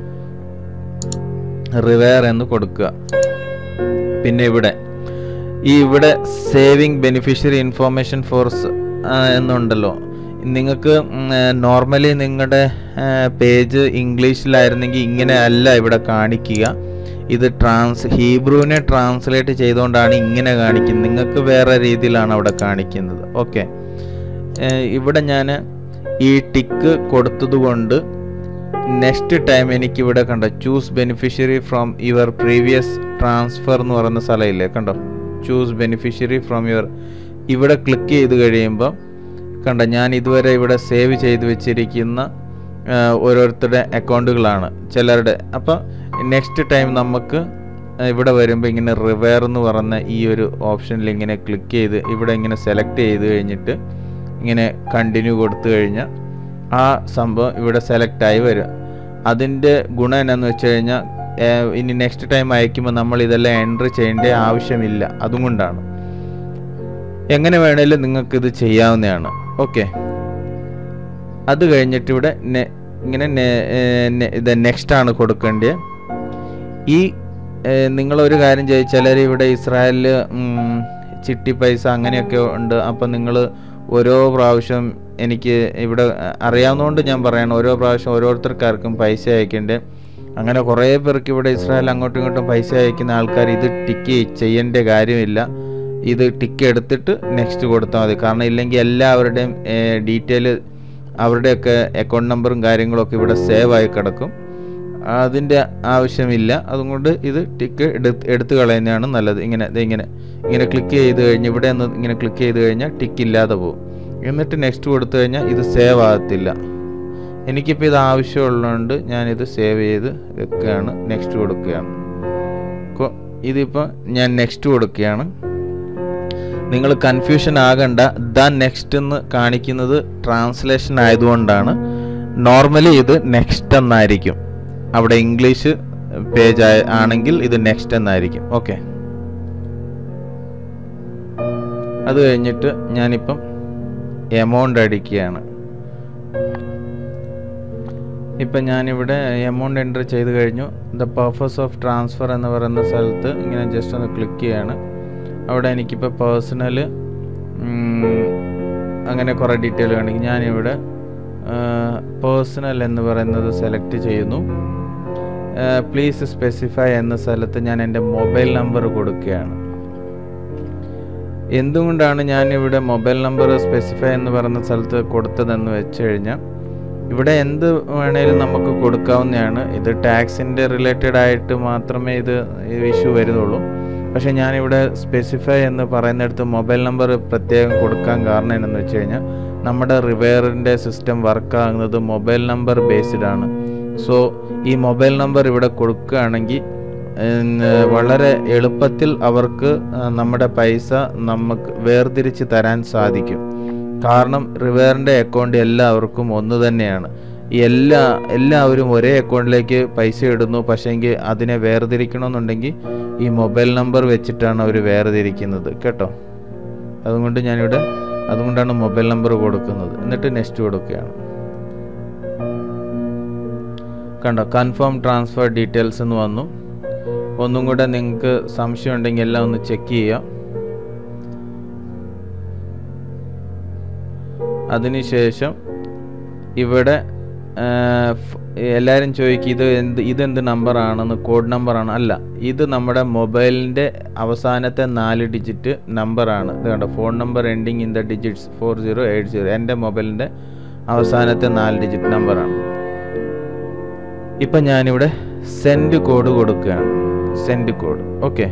റിവയർ എന്ന് കൊടുക്കുക പിന്നെ ഇവിടെ ഈ ഇവിടെ സേവിങ് ബെനിഫിഷ്യറി ഇൻഫോർമേഷൻ ഫോർസ് എന്നുണ്ടല്ലോ നിങ്ങൾക്ക് നോർമലി നിങ്ങളുടെ പേജ് ഇംഗ്ലീഷിലായിരുന്നെങ്കിൽ ഇങ്ങനെ അല്ല ഇവിടെ കാണിക്കുക ഇത് ട്രാൻസ് ഹീബ്രുവിനെ ട്രാൻസ്ലേറ്റ് ചെയ്തുകൊണ്ടാണ് ഇങ്ങനെ കാണിക്കുന്നത് നിങ്ങൾക്ക് വേറെ രീതിയിലാണ് അവിടെ കാണിക്കുന്നത് ഓക്കെ ഇവിടെ ഞാൻ ഈ ടിക്ക് കൊടുത്തതുകൊണ്ട് നെക്സ്റ്റ് ടൈം എനിക്കിവിടെ കണ്ടോ choose beneficiary from your previous transfer എന്ന് പറയുന്ന സ്ഥലമില്ലേ കണ്ടോ ചൂസ് ബെനിഫിഷ്യറി ഫ്രോം യുവർ ഇവിടെ ക്ലിക്ക് ചെയ്ത് കഴിയുമ്പോൾ കണ്ട ഞാൻ ഇതുവരെ ഇവിടെ സേവ് ചെയ്ത് വെച്ചിരിക്കുന്ന ഓരോരുത്തരുടെ അക്കൗണ്ടുകളാണ് ചിലരുടെ അപ്പോൾ നെക്സ്റ്റ് ടൈം നമുക്ക് ഇവിടെ വരുമ്പോൾ ഇങ്ങനെ റിവയർ എന്ന് പറഞ്ഞ ഈ ഒരു ഓപ്ഷനിൽ ഇങ്ങനെ ക്ലിക്ക് ചെയ്ത് ഇവിടെ ഇങ്ങനെ സെലക്ട് ചെയ്ത് കഴിഞ്ഞിട്ട് ഇങ്ങനെ കണ്ടിന്യൂ കൊടുത്തു കഴിഞ്ഞാൽ ആ സംഭവം ഇവിടെ സെലക്റ്റായി വരും അതിൻ്റെ ഗുണം എന്നാന്ന് വെച്ച് കഴിഞ്ഞാൽ ഇനി നെക്സ്റ്റ് ടൈം അയക്കുമ്പോൾ നമ്മൾ ഇതെല്ലാം എൻട്രി ചെയ്യേണ്ട ആവശ്യമില്ല അതുകൊണ്ടാണ് എങ്ങനെ വേണേലും നിങ്ങൾക്ക് ഇത് ചെയ്യാവുന്നതാണ് ഓക്കെ അത് കഴിഞ്ഞിട്ട് ഇവിടെ ഇങ്ങനെ ഇത് നെക്സ്റ്റ് ആണ് കൊടുക്കേണ്ടത് ഈ നിങ്ങളൊരു കാര്യം ചെയ്ത് ചിലർ ഇവിടെ ഇസ്രായേലിൽ ചിട്ടി പൈസ അങ്ങനെയൊക്കെ ഉണ്ട് അപ്പം നിങ്ങൾ ഓരോ പ്രാവശ്യം എനിക്ക് ഇവിടെ അറിയാവുന്നതുകൊണ്ട് ഞാൻ പറയണം ഓരോ പ്രാവശ്യം ഓരോരുത്തർക്കാർക്കും പൈസ അയക്കേണ്ടത് അങ്ങനെ കുറേ പേർക്ക് ഇവിടെ ഇസ്രായേൽ അങ്ങോട്ടും ഇങ്ങോട്ടും പൈസ അയക്കുന്ന ആൾക്കാർ ഇത് ടിക്ക് ചെയ്യേണ്ട കാര്യമില്ല ഇത് ടിക്ക് എടുത്തിട്ട് നെക്സ്റ്റ് കൊടുത്താൽ മതി കാരണം ഇല്ലെങ്കിൽ എല്ലാവരുടെയും ഡീറ്റെയിൽ അവരുടെയൊക്കെ അക്കൗണ്ട് നമ്പറും കാര്യങ്ങളൊക്കെ ഇവിടെ സേവ് ആയി കിടക്കും അതിൻ്റെ ആവശ്യമില്ല അതുകൊണ്ട് ഇത് ടിക്ക് എടുത്ത് എടുത്തു കളയുന്നതാണ് നല്ലത് ഇങ്ങനെ ഇങ്ങനെ ഇങ്ങനെ ക്ലിക്ക് ചെയ്ത് കഴിഞ്ഞ് ഇവിടെ ഒന്ന് ഇങ്ങനെ ക്ലിക്ക് ചെയ്ത് കഴിഞ്ഞാൽ ടിക്ക് ഇല്ലാതെ പോകും എന്നിട്ട് നെക്സ്റ്റ് കൊടുത്തു കഴിഞ്ഞാൽ ഇത് സേവ് ആകത്തില്ല എനിക്കിപ്പോൾ ഇത് ആവശ്യമുള്ളതുകൊണ്ട് ഞാനിത് സേവ് ചെയ്ത് വെക്കുകയാണ് നെക്സ്റ്റ് കൊടുക്കുകയാണ് ഇതിപ്പോൾ ഞാൻ നെക്സ്റ്റ് കൊടുക്കുകയാണ് നിങ്ങൾ കൺഫ്യൂഷൻ ആകണ്ട ദ നെക്സ്റ്റ് എന്ന് കാണിക്കുന്നത് ട്രാൻസ്ലേഷൻ ആയതുകൊണ്ടാണ് നോർമലി ഇത് നെക്സ്റ്റ് എന്നായിരിക്കും അവിടെ ഇംഗ്ലീഷ് പേജ് ആണെങ്കിൽ ഇത് നെക്സ്റ്റ് എന്നായിരിക്കും ഓക്കെ അത് കഴിഞ്ഞിട്ട് ഞാനിപ്പം എമൗണ്ട് അടിക്കുകയാണ് ഇപ്പം ഞാനിവിടെ എമൗണ്ട് എൻ്റർ ചെയ്ത് കഴിഞ്ഞു ദ പർപ്പസ് ഓഫ് ട്രാൻസ്ഫർ എന്ന് പറയുന്ന സ്ഥലത്ത് ഇങ്ങനെ ജസ്റ്റ് ഒന്ന് ക്ലിക്ക് ചെയ്യാണ് അവിടെ എനിക്കിപ്പോൾ പേഴ്സണൽ അങ്ങനെ കുറേ ഡീറ്റെയിൽ വേണമെങ്കിൽ ഞാനിവിടെ പേഴ്സണൽ എന്ന് പറയുന്നത് സെലക്ട് ചെയ്യുന്നു പ്ലീസ് സ്പെസിഫൈ എന്ന സ്ഥലത്ത് ഞാൻ എൻ്റെ മൊബൈൽ നമ്പർ കൊടുക്കുകയാണ് എന്തുകൊണ്ടാണ് ഞാനിവിടെ മൊബൈൽ നമ്പർ സ്പെസിഫൈ എന്ന് പറയുന്ന സ്ഥലത്ത് കൊടുത്തതെന്ന് വെച്ച് കഴിഞ്ഞാൽ ഇവിടെ എന്ത് വേണേലും നമുക്ക് കൊടുക്കാവുന്നതാണ് ഇത് ടാക്സിൻ്റെ റിലേറ്റഡ് ആയിട്ട് മാത്രമേ ഇത് ഇഷ്യൂ വരുന്നുള്ളൂ പക്ഷേ ഞാനിവിടെ സ്പെസിഫൈ എന്ന് പറയുന്നിടത്ത് മൊബൈൽ നമ്പർ പ്രത്യേകം കൊടുക്കാൻ കാരണം എന്നു വെച്ച് കഴിഞ്ഞാൽ നമ്മുടെ റിവെയറിൻ്റെ സിസ്റ്റം വർക്കാകുന്നത് മൊബൈൽ നമ്പർ ബേസ്ഡ് ആണ് സോ ഈ മൊബൈൽ നമ്പർ ഇവിടെ കൊടുക്കുകയാണെങ്കിൽ വളരെ എളുപ്പത്തിൽ അവർക്ക് നമ്മുടെ പൈസ നമുക്ക് വേർതിരിച്ച് തരാൻ സാധിക്കും കാരണം റിവെയറിൻ്റെ അക്കൗണ്ട് എല്ലാവർക്കും ഒന്ന് തന്നെയാണ് എല്ലാ എല്ലാവരും ഒരേ അക്കൗണ്ടിലേക്ക് പൈസ ഇടുന്നു പക്ഷേങ്കിൽ അതിനെ വേർതിരിക്കണമെന്നുണ്ടെങ്കിൽ ഈ മൊബൈൽ നമ്പർ വെച്ചിട്ടാണ് അവർ വേർതിരിക്കുന്നത് കേട്ടോ അതുകൊണ്ട് ഞാനിവിടെ അതുകൊണ്ടാണ് മൊബൈൽ നമ്പർ കൊടുക്കുന്നത് എന്നിട്ട് നെക്സ്റ്റ് കൊടുക്കുകയാണ് കണ്ടോ കൺഫേം ട്രാൻസ്ഫർ ഡീറ്റെയിൽസ് എന്ന് വന്നു ഒന്നും കൂടെ നിങ്ങൾക്ക് സംശയം ഉണ്ടെങ്കിൽ എല്ലാം ഒന്ന് ചെക്ക് ചെയ്യാം അതിനുശേഷം ഇവിടെ എല്ലാവരും ചോദിക്കും ഇത് എന്ത് ഇതെന്ത് നമ്പറാണെന്ന് കോഡ് നമ്പറാണ് അല്ല ഇത് നമ്മുടെ മൊബൈലിൻ്റെ അവസാനത്തെ നാല് ഡിജിറ്റ് നമ്പറാണ് ഇത് കണ്ടോ phone number ending in the digits four zero eight zero എൻ്റെ മൊബൈലിൻ്റെ അവസാനത്തെ നാല് ഡിജിറ്റ് നമ്പറാണ് ഇപ്പം ഞാനിവിടെ സെൻഡ് കോഡ് കൊടുക്കുകയാണ് സെൻഡ് കോഡ് ഓക്കെ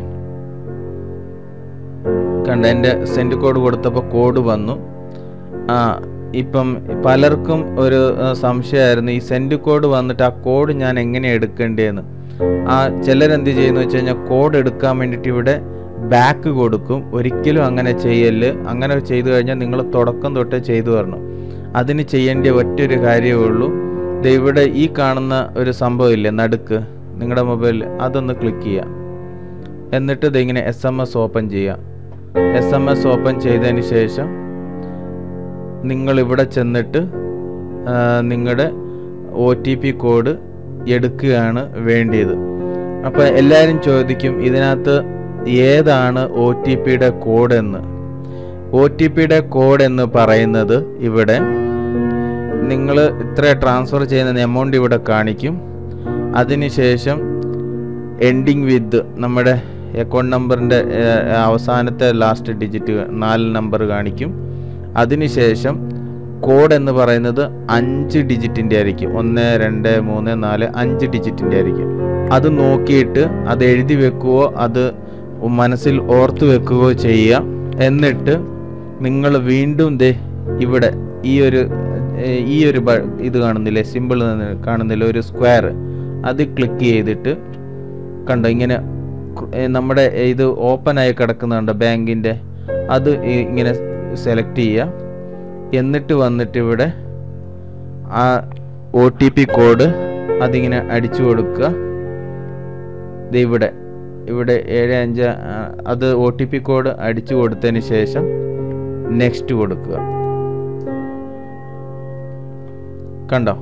കണ്ട എൻ്റെ സെൻഡ് കോഡ് കൊടുത്തപ്പോൾ കോഡ് വന്നു ആ ഇപ്പം പലർക്കും ഒരു ആ, സംശയമായിരുന്നു ഈ സെൻഡ് കോഡ് വന്നിട്ട് ആ കോഡ് ഞാൻ എങ്ങനെ എടുക്കേണ്ടതെന്ന് ആ ചിലരെന്ത് ചെയ്യുന്നു വെച്ച് കഴിഞ്ഞാൽ കോഡ് എടുക്കാൻ വേണ്ടിയിട്ട് ഇവിടെ ബാക്ക് കൊടുക്കും ഒരിക്കലും അങ്ങനെ ചെയ്യല് അങ്ങനെ ചെയ്തു കഴിഞ്ഞാൽ നിങ്ങൾ തുടക്കം തൊട്ടേ ചെയ്തു വരണം അതിന് ചെയ്യേണ്ട ഒറ്റൊരു കാര്യമേ ഉള്ളൂ ദേ ഇവിടെ ഈ കാണുന്ന ഒരു സംഭവമില്ലേ നടുക്ക് നിങ്ങളുടെ മൊബൈലിൽ അതൊന്ന് ക്ലിക്ക് ചെയ്യുക എന്നിട്ട് ഇതിങ്ങനെ എസ് എം എസ് ഓപ്പൺ ചെയ്യുക എസ് എം എസ് ഓപ്പൺ ചെയ്തതിന് ശേഷം നിങ്ങൾ ഇവിടെ ചെന്നിട്ട് നിങ്ങളുടെ ഒ ടി പി കോഡ് എടുക്കുകയാണ് വേണ്ടിയത് അപ്പോൾ എല്ലാവരും ചോദിക്കും ഇതിനകത്ത് ഏതാണ് ഒ ടി പിയുടെ കോഡ് എന്ന് ഒ ടി പിയുടെ കോഡ് എന്ന് പറയുന്നത് ഇവിടെ നിങ്ങൾ ഇത്ര ട്രാൻസ്ഫർ ചെയ്യുന്ന എമൗണ്ട് ഇവിടെ കാണിക്കും അതിനുശേഷം എൻഡിങ് വിത്ത് നമ്മുടെ അക്കൗണ്ട് നമ്പറിൻ്റെ അവസാനത്തെ ലാസ്റ്റ് ഡിജിറ്റ് നാല് നമ്പർ കാണിക്കും അതിനുശേഷം കോഡ് എന്ന് പറയുന്നത് അഞ്ച് ഡിജിറ്റിൻ്റെ ആയിരിക്കും ഒന്ന് രണ്ട് മൂന്ന് നാല് അഞ്ച് ഡിജിറ്റിൻ്റെ ആയിരിക്കും അത് നോക്കിയിട്ട് അത് എഴുതി വെക്കുകയോ അത് മനസ്സിൽ ഓർത്ത് വെക്കുകയോ ചെയ്യുക എന്നിട്ട് നിങ്ങൾ വീണ്ടും ദേ ഇവിടെ ഈ ഒരു ഏർ, ഈ ഒരു ബ- ഇത് കാണുന്നില്ലേ സിമ്പിൾ കാണുന്നില്ല ഒരു സ്ക്വയർ അത് ക്ലിക്ക് ചെയ്തിട്ട് കണ്ടോ ഇങ്ങനെ കു- ഏ, നമ്മുടെ ഇത് ഓപ്പൺ ആയി കിടക്കുന്നുണ്ട് ബാങ്കിൻ്റെ അത് ഈ- ഇങ്ങനെ സെലക്ട് ചെയ്യുക എന്നിട്ട് വന്നിട്ട് ഇവിടെ ആ ഒ ടി പി കോഡ് അതിങ്ങനെ അടിച്ചു കൊടുക്കുക ദേ ഇവിടെ ഇവിടെ ഏഴ് അഞ്ച് ആ, അത് ഒ ടി പി കോഡ് അടിച്ചു കൊടുത്തതിന് ശേഷം നെക്സ്റ്റ് കൊടുക്കുക കണ്ടോ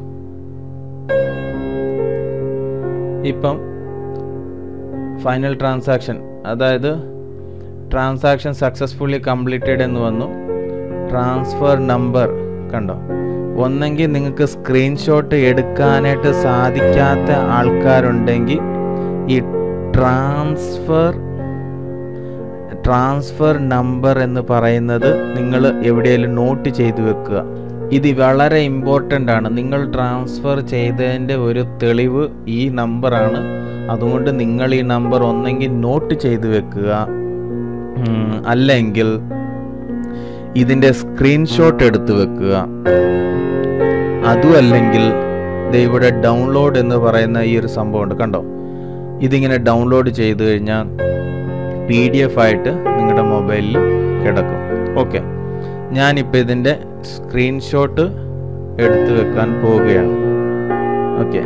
ഇപ്പം ഫൈനൽ ട്രാൻസാക്ഷൻ അതായത് ട്രാൻസാക്ഷൻ സക്സസ്ഫുള്ളി കംപ്ലീറ്റഡ് എന്ന് വന്നു ട്രാൻസ്ഫർ നമ്പർ കണ്ടോ ഒന്നെങ്കിൽ നിങ്ങൾക്ക് സ്ക്രീൻഷോട്ട് എടുക്കാനായിട്ട് സാധിക്കാത്ത ആൾക്കാരുണ്ടെങ്കിൽ ഈ ട്രാൻസ്ഫർ ട്രാൻസ്ഫർ നമ്പർ എന്ന് പറയുന്നത് നിങ്ങൾ എവിടെയെങ്കിലും നോട്ട് ചെയ്തു വെക്കുക ഇത് വളരെ ഇമ്പോർട്ടൻ്റ് ആണ് നിങ്ങൾ ട്രാൻസ്ഫർ ചെയ്തതിൻ്റെ ഒരു തെളിവ് ഈ നമ്പറാണ് അതുകൊണ്ട് നിങ്ങൾ ഈ നമ്പർ ഒന്നെങ്കിൽ നോട്ട് ചെയ്തു വെക്കുക ഉം, അല്ലെങ്കിൽ ഇതിൻ്റെ സ്ക്രീൻഷോട്ട് എടുത്തു വെക്കുക അതും അല്ലെങ്കിൽ ദേ ഇവിടെ ഡൗൺലോഡ് എന്ന് പറയുന്ന ഈ ഒരു സംഭവമുണ്ട് കണ്ടോ ഇതിങ്ങനെ ഡൗൺലോഡ് ചെയ്ത് കഴിഞ്ഞാൽ പി ഡി എഫ് ആയിട്ട് നിങ്ങളുടെ മൊബൈലിൽ കിടക്കും ഓക്കെ ഞാനിപ്പോൾ ഇതിൻ്റെ സ്ക്രീൻഷോട്ട് എടുത്തു വെക്കാൻ പോവുകയാണ് ഓക്കെ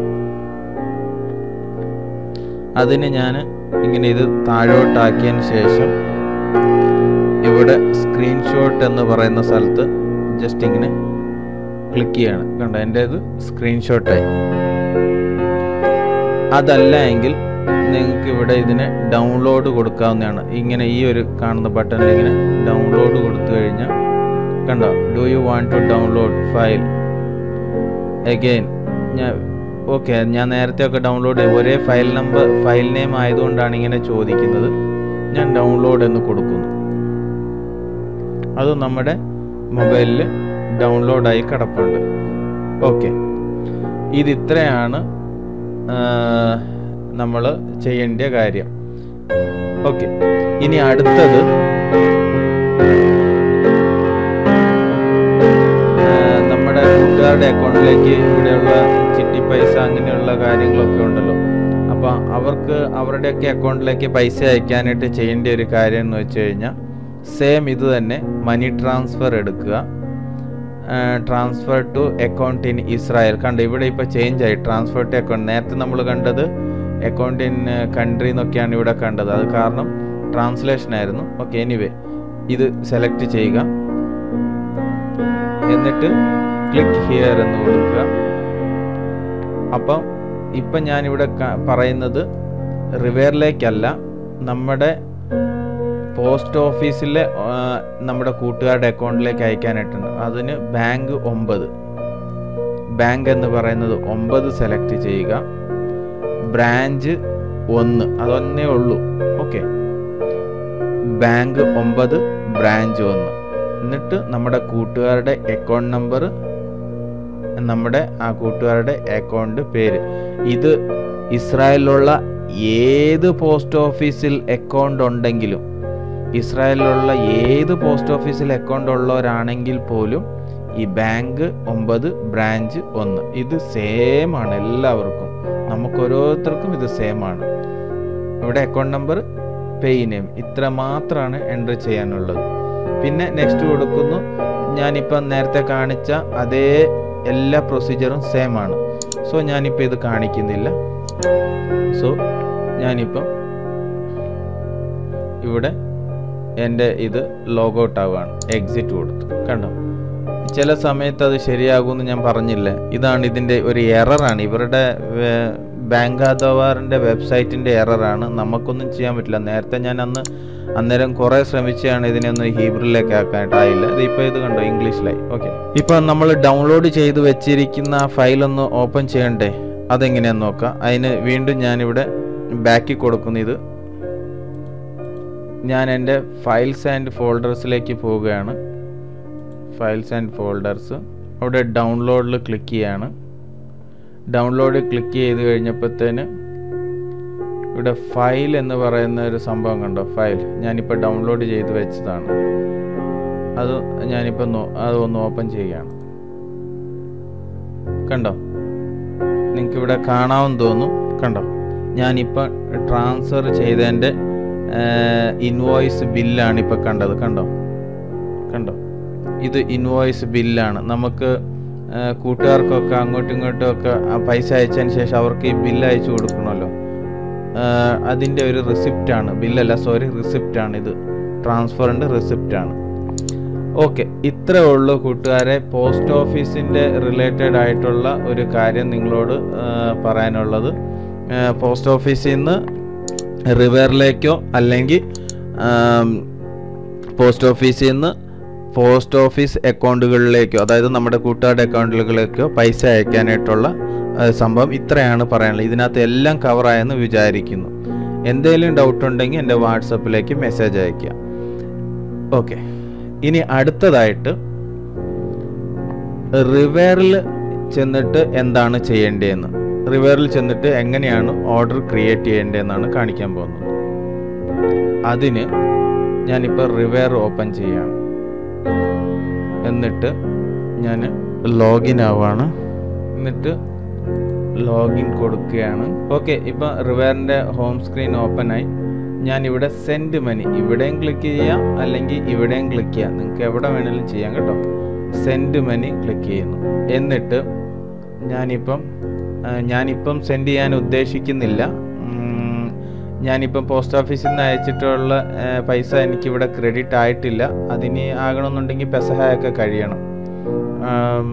അതിന് ഞാൻ ഇങ്ങനെ ഇത് താഴോട്ടാക്കിയതിന് ശേഷം ഇവിടെ സ്ക്രീൻഷോട്ട് എന്ന് പറയുന്ന സ്ഥലത്ത് ജസ്റ്റ് ഇങ്ങനെ ക്ലിക്ക് ചെയ്യാണ് കണ്ടോ എൻ്റെ ഇത് സ്ക്രീൻഷോട്ടായി അതല്ല എങ്കിൽ നിങ്ങൾക്ക് ഇവിടെ ഇതിനെ ഡൗൺലോഡ് കൊടുക്കാവുന്നതാണ് ഇങ്ങനെ ഈ ഒരു കാണുന്ന ബട്ടണിൽ ഇങ്ങനെ ഡൗൺലോഡ് കൊടുത്തു കഴിഞ്ഞാൽ കണ്ടോ do you want to download file again ഞാൻ ഓക്കെ ഞാൻ നേരത്തെ ഒക്കെ ഡൗൺലോഡ് ഒരേ ഫയൽ നമ്പർ ഫയൽ നെയിം ആയതുകൊണ്ടാണ് ഇങ്ങനെ ചോദിക്കുന്നത് ഞാൻ ഡൗൺലോഡ് എന്ന് കൊടുക്കുന്നു അത് നമ്മുടെ മൊബൈലിൽ ഡൗൺലോഡായി കിടപ്പുണ്ട് ഓക്കെ ഇത് ഇത്രയാണ് നമ്മൾ ചെയ്യേണ്ട കാര്യം ഓക്കെ ഇനി അടുത്തത് ആ, നമ്മുടെ കൂട്ടുകാരുടെ അക്കൗണ്ടിലേക്ക് ഇവിടെയുള്ള ചിട്ടി പൈസ അങ്ങനെയുള്ള കാര്യങ്ങളൊക്കെ ഉണ്ടല്ലോ അപ്പോൾ അവർക്ക് അവരുടെയൊക്കെ അക്കൗണ്ടിലേക്ക് പൈസ അയക്കാനായിട്ട് ചെയ്യേണ്ട ഒരു കാര്യം എന്ന് വെച്ച് കഴിഞ്ഞാൽ സെയിം ഇത് തന്നെ മണി ട്രാൻസ്ഫർ എടുക്കുക transfer to account in Israel കണ്ട ഇവിടെ ഇപ്പോൾ ചേഞ്ച് ആയി ട്രാൻസ്ഫർ ടു അക്കൗണ്ട് നേരത്തെ നമ്മൾ കണ്ടത് അക്കൗണ്ട് ഇൻ കൺട്രി എന്നൊക്കെയാണ് ഇവിടെ കണ്ടത് അത് കാരണം ട്രാൻസ്ലേഷൻ ആയിരുന്നു ഓക്കെ എനിവേ ഇത് സെലക്ട് ചെയ്യുക എന്നിട്ട് ക്ലിക്ക് ഹിയർ എന്ന് കൊടുക്കുക അപ്പം ഇപ്പം ഞാനിവിടെ ക- പറയുന്നത് റിവേറിലേക്കല്ല നമ്മുടെ പോസ്റ്റ് ഓഫീസിലെ ആ, നമ്മുടെ കൂട്ടുകാരുടെ അക്കൗണ്ടിലേക്ക് അയക്കാനായിട്ടുണ്ട് അതിന് ബാങ്ക് ഒമ്പത് ബാങ്ക് എന്ന് പറയുന്നത് ഒമ്പത് സെലക്ട് ചെയ്യുക ബ്രാഞ്ച് ഒന്ന് അതൊന്നേ ഉള്ളൂ ഓക്കെ ബാങ്ക് ഒമ്പത് ബ്രാഞ്ച് ഒന്ന് എന്നിട്ട് നമ്മുടെ കൂട്ടുകാരുടെ അക്കൗണ്ട് നമ്പർ നമ്മുടെ ആ കൂട്ടുകാരുടെ അക്കൗണ്ട് പേര് ഇത് ഇസ്രായേലിലുള്ള ഏത് പോസ്റ്റ് ഓഫീസിൽ അക്കൗണ്ട് ഉണ്ടെങ്കിലും ഇസ്രായേലിലുള്ള ഏത് പോസ്റ്റ് ഓഫീസിൽ അക്കൗണ്ട് ഉള്ളവരാണെങ്കിൽ പോലും ഈ ബാങ്ക് ഒമ്പത് ബ്രാഞ്ച് ഒന്ന് ഇത് സെയിം ആണ് എല്ലാവർക്കും നമുക്ക് ഓരോരുത്തർക്കും ഇത് സെയിം ആണ് ഇവിടെ അക്കൗണ്ട് നമ്പർ പേയ് നെയിം ഇത്ര മാത്രമാണ് എൻട്രി ചെയ്യാനുള്ളത് പിന്നെ നെക്സ്റ്റ് കൊടുക്കുന്നു ഞാനിപ്പം നേരത്തെ കാണിച്ച അതേ എല്ലാ പ്രൊസീജിയറും സെയിം ആണ് സോ ഞാനിപ്പോൾ ഇത് കാണിക്കുന്നില്ല സോ ഞാനിപ്പം ഇവിടെ എൻ്റെ ഇത് ലോഗൗട്ട് ആവുകയാണ് എക്സിറ്റ് കൊടുത്തു കണ്ടോ ചില സമയത്ത് അത് ശരിയാകുമെന്ന് ഞാൻ പറഞ്ഞില്ലേ ഇതാണ് ഇതിൻ്റെ ഒരു എററാണ് ഇവരുടെ ബാങ്ക് അഥവാറിൻ്റെ വെബ്സൈറ്റിൻ്റെ എററാണ് നമുക്കൊന്നും ചെയ്യാൻ പറ്റില്ല നേരത്തെ ഞാൻ അന്ന് അന്നേരം കുറേ ശ്രമിച്ചാണ് ഇതിനെ ഒന്ന് ഹീബ്രിലേക്ക് ആക്കാനായിട്ടായില്ല ഇത് ഇപ്പോൾ ഇത് കണ്ടോ ഇംഗ്ലീഷിലായി ഓക്കെ ഇപ്പം നമ്മൾ ഡൗൺലോഡ് ചെയ്ത് വെച്ചിരിക്കുന്ന ആ ഫയൽ ഒന്ന് ഓപ്പൺ ചെയ്യണ്ടേ അതെങ്ങനെയാന്ന് നോക്കാം അതിന് വീണ്ടും ഞാനിവിടെ ബാക്കിൽ കൊടുക്കുന്നു ഇത് ഞാൻ എൻ്റെ ഫയൽസ് ആൻഡ് ഫോൾഡേഴ്സിലേക്ക് പോവുകയാണ് ഫയൽസ് ആൻഡ് ഫോൾഡേഴ്സ് അവിടെ ഡൗൺലോഡിൽ ക്ലിക്ക് ചെയ്യാണ് ഡൗൺലോഡ് ക്ലിക്ക് ചെയ്ത് കഴിഞ്ഞപ്പോഴത്തേന് ഇവിടെ ഫയൽ എന്ന് പറയുന്ന ഒരു സംഭവം കണ്ടോ ഫയൽ ഞാനിപ്പോൾ ഡൗൺലോഡ് ചെയ്ത് വെച്ചതാണ് അത് ഞാനിപ്പോൾ നോ അത് ഒന്ന് ഓപ്പൺ ചെയ്യുകയാണ് കണ്ടോ നിങ്ങൾക്ക് ഇവിടെ കാണാമെന്ന് തോന്നും കണ്ടോ ഞാനിപ്പോൾ ട്രാൻസ്ഫർ ചെയ്തതിൻ്റെ ഇൻവോയ്സ് ബില്ലാണ് ഇപ്പോൾ കണ്ടത് കണ്ടോ കണ്ടോ ഇത് ഇൻവോയ്സ് ബില്ലാണ് നമുക്ക് ആ, കൂട്ടുകാർക്കൊക്കെ അങ്ങോട്ടും ഇങ്ങോട്ടും ഒക്കെ ആ പൈസ അയച്ചതിന് ശേഷം അവർക്ക് ഈ ബില്ല് അയച്ചു കൊടുക്കണമല്ലോ ആ, അതിൻ്റെ ഒരു റിസിപ്റ്റ് ആണ് ബില്ലല്ല സോറി റിസിപ്റ്റ് ആണ് ഇത് ട്രാൻസ്ഫറിൻ്റെ റിസിപ്റ്റ് ആണ് ഓക്കെ ഇത്രേ ഉള്ളൂ കൂട്ടുകാരെ പോസ്റ്റ് ഓഫീസിൻ്റെ റിലേറ്റഡ് ആയിട്ടുള്ള ഒരു കാര്യം നിങ്ങളോട് ആ, പറയാനുള്ളത് പോസ്റ്റ് ഓഫീസിൽ നിന്ന് റിവറിലേക്കോ അല്ലെങ്കിൽ പോസ്റ്റ് ഓഫീസിൽ നിന്ന് പോസ്റ്റ് ഓഫീസ് അക്കൗണ്ടുകളിലേക്കോ അതായത് നമ്മുടെ കൂട്ടുകാരുടെ അക്കൗണ്ടുകളിലേക്കോ പൈസ അയക്കാനായിട്ടുള്ള ആ, സംഭവം ഇത്രയാണ് പറയാനുള്ളത് ഇതിനകത്ത് എല്ലാം കവറായെന്ന് വിചാരിക്കുന്നു എന്തെങ്കിലും ഡൗട്ട് ഉണ്ടെങ്കിൽ എൻ്റെ വാട്സപ്പിലേക്ക് മെസ്സേജ് അയക്കുക ഓക്കെ ഇനി അടുത്തതായിട്ട് റിവറിൽ ചെന്നിട്ട് എന്താണ് ചെയ്യേണ്ടതെന്ന് റിവറിൽ ചെന്നിട്ട് എങ്ങനെയാണ് ഓർഡർ ക്രിയേറ്റ് ചെയ്യേണ്ടതെന്നാണ് കാണിക്കാൻ പോകുന്നത് അതിന് ഞാനിപ്പോൾ റിവർ ഓപ്പൺ ചെയ്യാണ് എന്നിട്ട് ഞാൻ ലോഗിൻ ആവാണ് എന്നിട്ട് ലോഗിൻ കൊടുക്കുകയാണ് ഓക്കെ ഇപ്പം റിവറിൻ്റെ ഹോം സ്ക്രീൻ ഓപ്പൺ ആയി ഞാൻ ഇവിടെ സെൻഡ് മണി ഇവിടെയും ക്ലിക്ക് ചെയ്യാം അല്ലെങ്കിൽ ഇവിടെയും ക്ലിക്ക് ചെയ്യാം നിങ്ങൾക്ക് എവിടെ വേണമെങ്കിലും ചെയ്യാം കേട്ടോ സെൻഡ് മണി ക്ലിക്ക് ചെയ്യുന്നു എന്നിട്ട് ഞാനിപ്പം ആ, ഞാനിപ്പം സെൻഡ് ചെയ്യാൻ ഉദ്ദേശിക്കുന്നില്ല ഉം, ഞാനിപ്പം പോസ്റ്റ് ഓഫീസിൽ നിന്ന് അയച്ചിട്ടുള്ള ആ, പൈസ എനിക്കിവിടെ ക്രെഡിറ്റ് ആയിട്ടില്ല അതിന് ആകണമെന്നുണ്ടെങ്കിൽ പെസഹായൊക്കെ കഴിയണം ആം,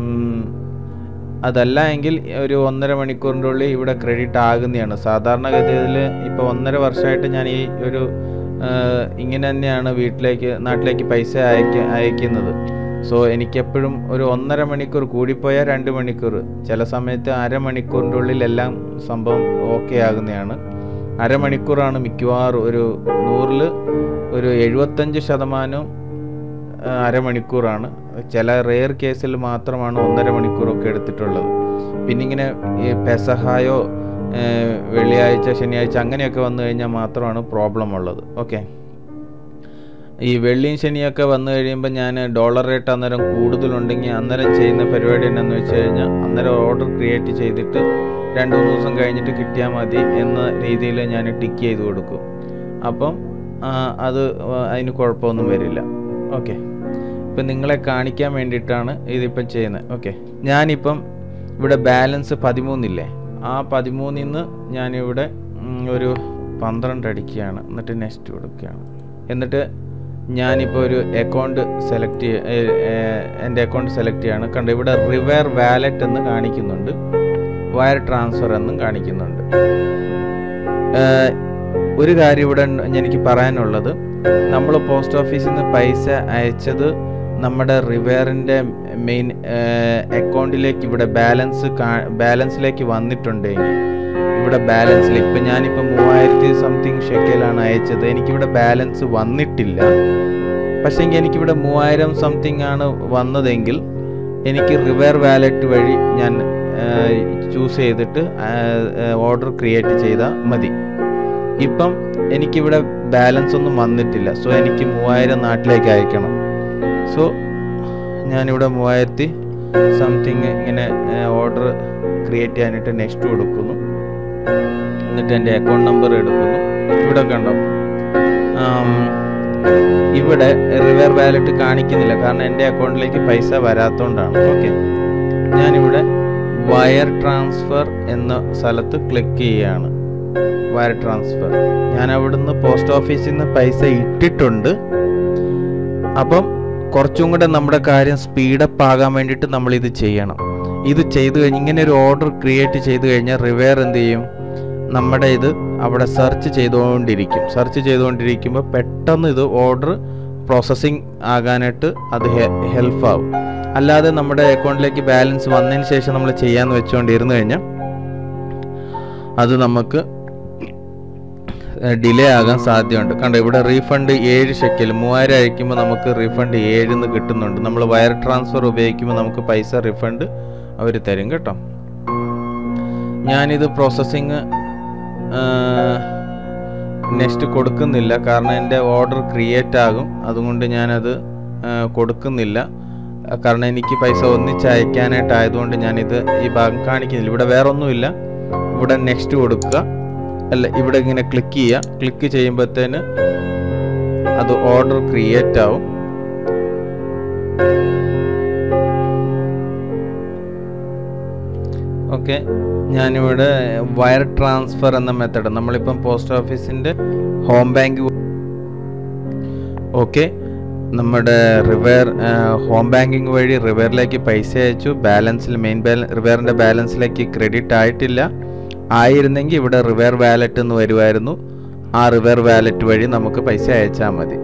അതല്ല എങ്കിൽ ഒരു ഒന്നര മണിക്കൂറിൻ്റെ ഉള്ളിൽ ഇവിടെ ക്രെഡിറ്റ് ആകുന്നതാണ് സാധാരണഗതിയിൽ ഇപ്പോൾ ഒന്നര വർഷമായിട്ട് ഞാൻ ഈ ഒരു ആ, ഇങ്ങനെ തന്നെയാണ് വീട്ടിലേക്ക് നാട്ടിലേക്ക് പൈസ അയക്ക അയക്കുന്നത് സോ എനിക്കെപ്പോഴും ഒരു ഒന്നര മണിക്കൂർ കൂടിപ്പോയാൽ രണ്ട് മണിക്കൂർ ചില സമയത്ത് അരമണിക്കൂറിൻ്റെ ഉള്ളിൽ എല്ലാം സംഭവം ഓക്കെ ആകുന്നതാണ് അരമണിക്കൂറാണ് മിക്കവാറും ഒരു നൂറിൽ ഒരു എഴുപത്തഞ്ച് ശതമാനവും ആ, അരമണിക്കൂറാണ് ചില റെയർ കേസിൽ മാത്രമാണ് ഒന്നര മണിക്കൂറൊക്കെ എടുത്തിട്ടുള്ളത് പിന്നെ ഇങ്ങനെ ഈ പെസഹായോ ഏ, വെള്ളിയാഴ്ച ശനിയാഴ്ച അങ്ങനെയൊക്കെ വന്നു കഴിഞ്ഞാൽ മാത്രമാണ് പ്രോബ്ലം ഉള്ളത് ഓക്കെ ഈ വെള്ളിയും ശനിയൊക്കെ വന്നു കഴിയുമ്പോൾ ഞാൻ ഡോളർ റേറ്റ് അന്നേരം കൂടുതലുണ്ടെങ്കിൽ അന്നേരം ചെയ്യുന്ന പരിപാടി എന്നാന്ന് വെച്ച് കഴിഞ്ഞാൽ അന്നേരം ഓർഡർ ക്രിയേറ്റ് ചെയ്തിട്ട് രണ്ട് മൂന്ന് ദിവസം കഴിഞ്ഞിട്ട് കിട്ടിയാൽ മതി എന്ന രീതിയിൽ ഞാൻ ടിക്ക് ചെയ്ത് കൊടുക്കും അപ്പം ആ, അത് അതിന് കുഴപ്പമൊന്നും വരില്ല ഓക്കെ ഇപ്പം നിങ്ങളെ കാണിക്കാൻ വേണ്ടിയിട്ടാണ് ഇതിപ്പം ചെയ്യുന്നത് ഓക്കെ ഞാനിപ്പം ഇവിടെ ബാലൻസ് പതിമൂന്നില്ലേ ആ പതിമൂന്നിൽ നിന്ന് ഞാനിവിടെ ഉം, ഒരു പന്ത്രണ്ട് അടിക്കുകയാണ് എന്നിട്ട് നെക്സ്റ്റ് കൊടുക്കുകയാണ് എന്നിട്ട് ഞാനിപ്പോൾ ഒരു അക്കൗണ്ട് സെലക്ട് എൻ്റെ അക്കൗണ്ട് സെലക്ട് ചെയ്യാണ് കണ്ടോ ഇവിടെ റിവർ വാലറ്റ് എന്ന് കാണിക്കുന്നുണ്ട് വയർ ട്രാൻസ്ഫർ എന്നും കാണിക്കുന്നുണ്ട് ഏഹ്, ഒരു കാര്യം ഇവിടെ ഉണ്ട് എനിക്ക് പറയാനുള്ളത് നമ്മൾ പോസ്റ്റ് ഓഫീസിൽ നിന്ന് പൈസ അയച്ചത് നമ്മുടെ റിവേറിൻ്റെ മെയിൻ അക്കൗണ്ടിലേക്ക് ഇവിടെ ബാലൻസ് ബാലൻസിലേക്ക് വന്നിട്ടുണ്ടെങ്കിൽ ഇവിടെ ബാലൻസിലേക്ക് ഇപ്പം ഞാനിപ്പോൾ മൂവായിരത്തി സംതിങ് ഷെക്കലാണ് അയച്ചത് എനിക്കിവിടെ ബാലൻസ് വന്നിട്ടില്ല പക്ഷേ എങ്കിൽ എനിക്കിവിടെ മൂവായിരം സംതിങ് ആണ് വന്നതെങ്കിൽ എനിക്ക് റിവർ വാലറ്റ് വഴി ഞാൻ ചൂസ് ചെയ്തിട്ട് ഓർഡർ ക്രിയേറ്റ് ചെയ്താൽ മതി ഇപ്പം എനിക്കിവിടെ ബാലൻസ് ഒന്നും വന്നിട്ടില്ല സോ എനിക്ക് മൂവായിരം നാട്ടിലേക്ക് അയക്കണം സോ ഞാനിവിടെ മൂവായിരത്തി സംതിങ് ഇങ്ങനെ ഓർഡർ ക്രിയേറ്റ് ചെയ്യാനായിട്ട് നെക്സ്റ്റ് കൊടുക്കുന്നു എന്നിട്ട് എൻ്റെ അക്കൗണ്ട് നമ്പർ എടുക്കുന്നു ഇവിടെ കണ്ടോ ആം, ഇവിടെ റിവർ വാലറ്റ് കാണിക്കുന്നില്ല കാരണം എൻ്റെ അക്കൗണ്ടിലേക്ക് പൈസ വരാത്തതുകൊണ്ടാണ് ഓക്കെ ഞാനിവിടെ വയർ ട്രാൻസ്ഫർ എന്ന സ്ഥലത്ത് ക്ലിക്ക് ചെയ്യുകയാണ് വയർ ട്രാൻസ്ഫർ ഞാൻ അവിടുന്ന് പോസ്റ്റ് ഓഫീസിൽ നിന്ന് പൈസ ഇട്ടിട്ടുണ്ട് അപ്പം കുറച്ചും കൂടെ നമ്മുടെ കാര്യം സ്പീഡപ്പ് ആകാൻ വേണ്ടിയിട്ട് നമ്മൾ ഇത് ചെയ്യണം ഇത് ചെയ്ത് കഴിഞ്ഞ് ഇങ്ങനെ ഒരു ഓർഡർ ക്രിയേറ്റ് ചെയ്ത് കഴിഞ്ഞാൽ റിവെയർ എന്ത് ചെയ്യും നമ്മുടെ ഇത് അവിടെ സെർച്ച് ചെയ്തുകൊണ്ടിരിക്കും സെർച്ച് ചെയ്തുകൊണ്ടിരിക്കുമ്പോൾ പെട്ടെന്ന് ഇത് ഓർഡർ പ്രോസസ്സിങ് ആകാനായിട്ട് അത് ഹെൽപ്പ് ആവും അല്ലാതെ നമ്മുടെ അക്കൗണ്ടിലേക്ക് ബാലൻസ് വന്നതിന് ശേഷം നമ്മൾ ചെയ്യാന്ന് വെച്ചുകൊണ്ടിരുന്നു കഴിഞ്ഞാൽ അത് നമുക്ക് ഡിലേ ആകാൻ സാധ്യതയുണ്ട് കണ്ടോ ഇവിടെ റീഫണ്ട് ഏഴ് ഷെക്കൽ മൂവായിരം അയക്കുമ്പോൾ നമുക്ക് റീഫണ്ട് ഏഴിന്ന് കിട്ടുന്നുണ്ട് നമ്മൾ വയർ ട്രാൻസ്ഫർ ഉപയോഗിക്കുമ്പോൾ നമുക്ക് പൈസ റീഫണ്ട് അവർ തരും കേട്ടോ ഞാനിത് പ്രോസസ്സിങ് നെക്സ്റ്റ് കൊടുക്കുന്നില്ല കാരണം എൻ്റെ ഓർഡർ ക്രിയേറ്റ് ആകും അതുകൊണ്ട് ഞാനത് ആ, കൊടുക്കുന്നില്ല ആ, കാരണം എനിക്ക് പൈസ ഒന്നിച്ച് അയക്കാനായിട്ട് ആയതുകൊണ്ട് ഞാനിത് ഈ ഭാഗം കാണിക്കുന്നില്ല ഇവിടെ വേറെ ഒന്നുമില്ല ഇവിടെ നെക്സ്റ്റ് കൊടുക്കുക അല്ല ഇവിടെ ഇങ്ങനെ ക്ലിക്ക് ചെയ്യുക ക്ലിക്ക് ചെയ്യുമ്പോഴത്തേന് അത് ഓർഡർ ക്രിയേറ്റ് ആവും ഓക്കെ ഞാനിവിടെ വയർ ട്രാൻസ്ഫർ എന്ന മെത്തഡ് നമ്മളിപ്പം പോസ്റ്റ് ഓഫീസിൻ്റെ ഹോം ബാങ്ക് ഓക്കെ നമ്മുടെ റിവർ ഹോം ബാങ്കിങ് വഴി റിവറിലേക്ക് പൈസ അയച്ചു ബാലൻസിൽ മെയിൻ ബാലൻസ് റിവറിൻ്റെ ബാലൻസിലേക്ക് ക്രെഡിറ്റ് ആയിട്ടില്ല ആയിരുന്നെങ്കിൽ ഇവിടെ റിവർ വാലറ്റ് എന്ന് വരുമായിരുന്നു ആ റിവർ വാലറ്റ് വഴി നമുക്ക് പൈസ അയച്ചാൽ മതി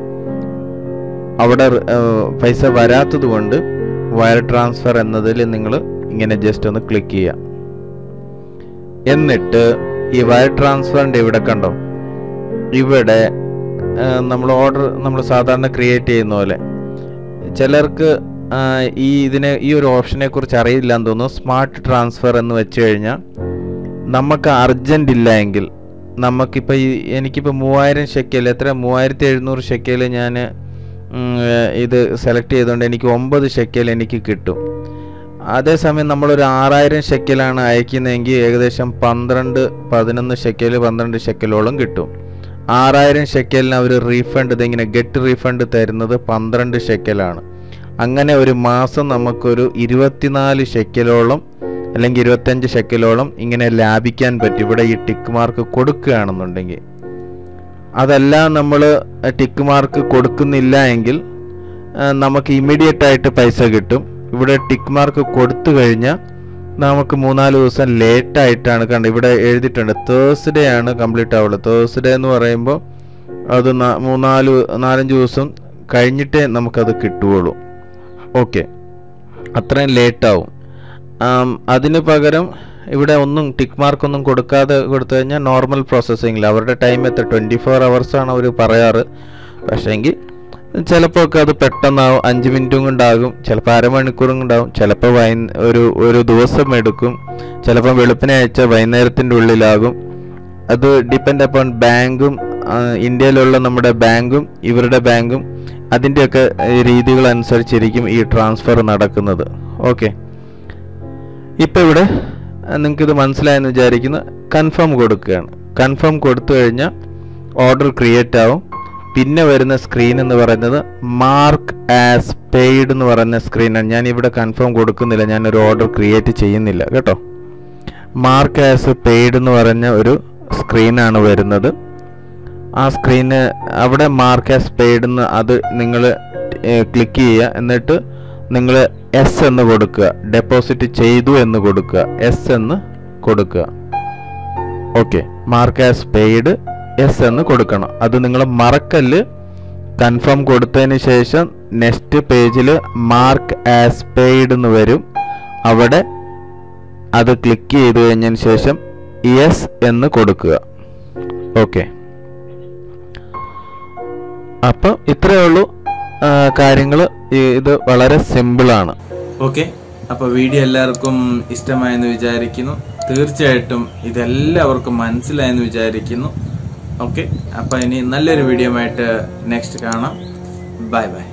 അവിടെ റി- ഏർ പൈസ വരാത്തത് കൊണ്ട് വയർ ട്രാൻസ്ഫർ എന്നതിൽ നിങ്ങൾ ഇങ്ങനെ ജസ്റ്റ് ഒന്ന് ക്ലിക്ക് ചെയ്യുക എന്നിട്ട് ഈ വയർ ട്രാൻസ്ഫറിൻ്റെ ഇവിടെ കണ്ടോ ഇവിടെ നമ്മൾ ഓർഡർ നമ്മൾ സാധാരണ ക്രിയേറ്റ് ചെയ്യുന്ന പോലെ ചിലർക്ക് ആ, ഈ ഇതിനെ ഈ ഒരു ഓപ്ഷനെ കുറിച്ച് അറിയില്ല എന്ന് തോന്നുന്നു സ്മാർട്ട് ട്രാൻസ്ഫർ എന്ന് വെച്ച് കഴിഞ്ഞാൽ നമുക്ക് അർജൻറ്റ് ഇല്ല എങ്കിൽ നമുക്കിപ്പോൾ ഈ എനിക്കിപ്പോൾ മൂവായിരം ഷെക്കൽ എത്ര മൂവായിരത്തി എഴുന്നൂറ് ഷെക്കൽ ഞാൻ ഇത് സെലക്ട് ചെയ്തുകൊണ്ട് എനിക്ക് ഒമ്പത് ഷെക്കൽ എനിക്ക് കിട്ടും അതേസമയം നമ്മളൊരു ആറായിരം ഷെക്കലാണ് അയക്കുന്നതെങ്കിൽ ഏകദേശം പന്ത്രണ്ട് പതിനൊന്ന് ഷെക്കൽ പന്ത്രണ്ട് ഷെക്കലോളം കിട്ടും ആറായിരം ഷെക്കലിന് അവർ റീഫണ്ട് ഇതിങ്ങനെ ഗെറ്റ് റീഫണ്ട് തരുന്നത് പന്ത്രണ്ട് ഷെക്കലാണ് അങ്ങനെ ഒരു മാസം നമുക്കൊരു ഇരുപത്തിനാല് ഷെക്കലോളം അല്ലെങ്കിൽ ഇരുപത്തഞ്ച് ഷെക്കലോളം ഇങ്ങനെ ലാഭിക്കാൻ പറ്റും ഇവിടെ ഈ ടിക്ക് മാർക്ക് കൊടുക്കുകയാണെന്നുണ്ടെങ്കിൽ അതെല്ലാം നമ്മൾ ടിക്ക് മാർക്ക് കൊടുക്കുന്നില്ല എങ്കിൽ ആ, നമുക്ക് ഇമ്മീഡിയറ്റ് ആയിട്ട് പൈസ കിട്ടും ഇവിടെ ടിക്ക് മാർക്ക് കൊടുത്തു കഴിഞ്ഞാൽ നമുക്ക് മൂന്നാല് ദിവസം ലേറ്റ് ആയിട്ടാണ് കണ്ടത് ഇവിടെ എഴുതിയിട്ടുണ്ട് തേഴ്സ്ഡേ ആണ് കംപ്ലീറ്റ് ആവുള്ളൂ തേഴ്സ്ഡേ എന്ന് പറയുമ്പോൾ അത് നാ- മൂന്നാല് നാലഞ്ച് ദിവസം കഴിഞ്ഞിട്ടേ നമുക്കത് കിട്ടുകയുള്ളൂ ഓക്കെ അത്രയും ലേറ്റ് ആവും ആം, അതിന് പകരം ഇവിടെ ഒന്നും ടിക്ക് മാർക്ക് ഒന്നും കൊടുക്കാതെ കൊടുത്തു കഴിഞ്ഞാൽ നോർമൽ പ്രോസസ്സിങ്ങിൽ അവരുടെ ടൈം എത്ര ട്വൻറ്റി ഫോർ ആണ് അവർ പറയാറ് പക്ഷേങ്കിൽ ചിലപ്പോൾ ഒക്കെ അത് പെട്ടെന്നാവും അഞ്ച് മിനിറ്റും കൊണ്ടാകും ചിലപ്പോൾ അരമണിക്കൂറും കൊണ്ടാവും ചിലപ്പോൾ വൈ ഒരു ഒരു ദിവസം എടുക്കും ചിലപ്പോൾ വെളുപ്പിനെ അയച്ച വൈകുന്നേരത്തിൻ്റെ ഉള്ളിലാകും അത് ഡിപ്പെൻഡ് അപ്പോൺ ബാങ്കും ആ, ഇന്ത്യയിലുള്ള നമ്മുടെ ബാങ്കും ഇവരുടെ ബാങ്കും അതിൻ്റെയൊക്കെ രീതികൾ അനുസരിച്ചിരിക്കും ഈ ട്രാൻസ്ഫർ നടക്കുന്നത് ഓക്കെ ഇപ്പോൾ ഇവിടെ നിങ്ങൾക്ക് ഇത് മനസ്സിലായെന്ന് വിചാരിക്കുന്നു കൺഫേം കൊടുക്കുകയാണ് കൺഫേം കൊടുത്തു കഴിഞ്ഞാൽ ഓർഡർ ക്രിയേറ്റ് ആവും പിന്നെ വരുന്ന സ്ക്രീൻ എന്ന് പറയുന്നത് മാർക്ക് ആസ് പെയ്ഡ് എന്ന് പറയുന്ന സ്ക്രീനാണ് ഞാൻ ഇവിടെ കൺഫേം കൊടുക്കുന്നില്ല ഞാൻ ഒരു ഓർഡർ ക്രിയേറ്റ് ചെയ്യുന്നില്ല കേട്ടോ മാർക്ക് ആസ് പെയ്ഡ് എന്ന് പറഞ്ഞ ഒരു സ്ക്രീനാണ് വരുന്നത് ആ സ്ക്രീന് അവിടെ മാർക്ക് ആസ് പെയ്ഡ് എന്ന് അത് നിങ്ങൾ ക്ലിക്ക് ചെയ്യുക എന്നിട്ട് നിങ്ങൾ എസ് എന്ന് കൊടുക്കുക ഡെപ്പോസിറ്റ് ചെയ്തു എന്ന് കൊടുക്കുക എസ് എന്ന് കൊടുക്കുക okay mark as paid yes എന്ന് കൊടുക്കണം അത് നിങ്ങൾ മറക്കല്ല് കൺഫേം കൊടുത്തതിന് ശേഷം നെക്സ്റ്റ് പേജിൽ മാർക്ക് ആസ് പെയ്ഡ് എന്ന് വരും അവിടെ അത് ക്ലിക്ക് ചെയ്ത് കഴിഞ്ഞതിന് ശേഷം യെസ് എന്ന് കൊടുക്കുക ഓക്കെ അപ്പം ഇത്രയേ ഉള്ളൂ കാര്യങ്ങൾ ഇത് വളരെ സിമ്പിളാണ് ഓക്കെ അപ്പൊ വീഡിയോ എല്ലാവർക്കും ഇഷ്ടമായെന്ന് വിചാരിക്കുന്നു തീർച്ചയായിട്ടും ഇതെല്ലാവർക്കും മനസ്സിലായെന്ന് വിചാരിക്കുന്നു ഓക്കെ അപ്പൊ ഇനി നല്ലൊരു വീഡിയോ ആയിട്ട് നെക്സ്റ്റ് കാണാം ബൈ ബൈ